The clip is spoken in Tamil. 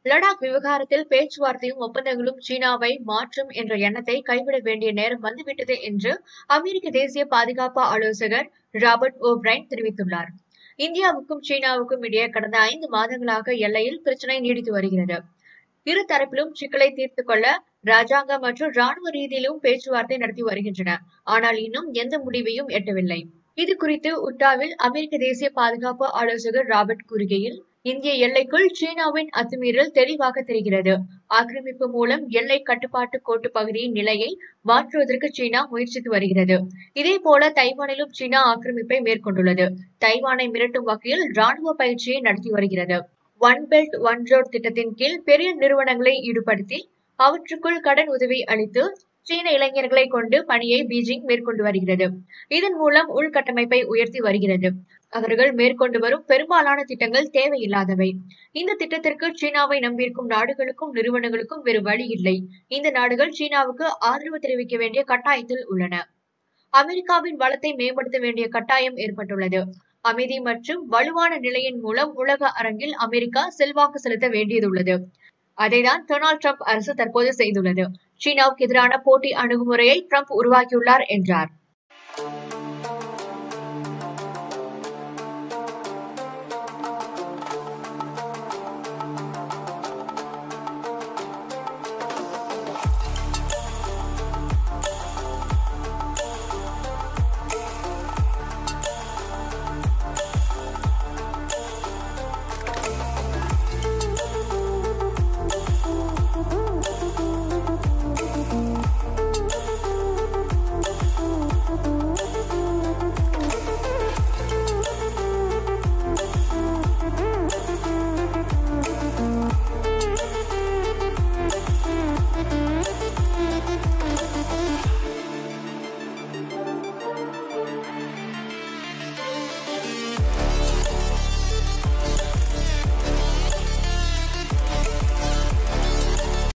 லடாக் விவகாரத்தில் பேச்சுவார்த்தையும் ஒப்பந்தங்களும் சீனாவை மாற்றும் என்ற எண்ணத்தை கைவிட வேண்டிய நேரம் வந்துவிட்டது என்று அமெரிக்க தேசிய பாதுகாப்பு ஆலோசகர் ராபர்ட் ஓப்ரைன் தெரிவித்துள்ளார் இந்தியாவுக்கும் சீனாவுக்கும் இடையே கடந்த ஐந்து மாதங்களாக எல்லையில் பிரச்சினை நீடித்து வருகிறது இரு தரப்பிலும் சிக்கலை தீர்த்து கொள்ள ராஜாங்க மற்றும் ராணுவ ரீதியிலும் பேச்சுவார்த்தை நடத்தி வருகின்றன ஆனால் இன்னும் எந்த முடிவையும் எட்டவில்லை இது குறித்து உட்டாவில் அமெரிக்க தேசிய பாதுகாப்பு ஆலோசகர் ராபர்ட் கூறுகையில் இந்திய எல்லைக்குள் சீனாவின் அத்துமீறல் தெளிவாக தெரிகிறது ஆக்கிரமிப்பு மூலம் எல்லை கட்டுப்பாட்டு கோட்டு பகுதியின் நிலையை மாற்றுவதற்கு சீனா முயற்சித்து வருகிறது இதே போல தைவானிலும் சீனா ஆக்கிரமிப்பை மேற்கொண்டுள்ளது தைவானை மிரட்டும் வகையில் ராணுவ பயிற்சியை நடத்தி வருகிறது ஒன் பெல்ட் ஒன் ரோட் திட்டத்தின் கீழ் பெரிய நிறுவனங்களை ஈடுபடுத்தி அவற்றுக்குள் கடன் உதவி அளித்து சீன இளைஞர்களை கொண்டு பணியை பீஜிங் மேற்கொண்டு வருகிறது இதன் மூலம் உள்கட்டமைப்பை உயர்த்தி வருகிறது அவர்கள் மேற்கொண்டு வரும் பெரும்பாலான திட்டங்கள் தேவையில்லாதவை இந்த திட்டத்திற்கு சீனாவை நம்பியிருக்கும் நாடுகளுக்கும் நிறுவனங்களுக்கும் வேறு வழி இல்லை இந்த நாடுகள் சீனாவுக்கு ஆதரவு தெரிவிக்க வேண்டிய கட்டாயத்தில் உள்ளன அமெரிக்காவின் வளத்தை மேம்படுத்த வேண்டிய கட்டாயம் ஏற்பட்டுள்ளது அமைதி மற்றும் வலுவான நிலையின் மூலம் உலக அரங்கில் அமெரிக்கா செல்வாக்கு செலுத்த வேண்டியதுள்ளது அதைதான் டொனால்டு டிரம்ப் அரசு தற்போது செய்துள்ளது சீனாவுக்கு எதிரான போட்டி அணுகுமுறையை டிரம்ப் உருவாக்கியுள்ளார் என்றார்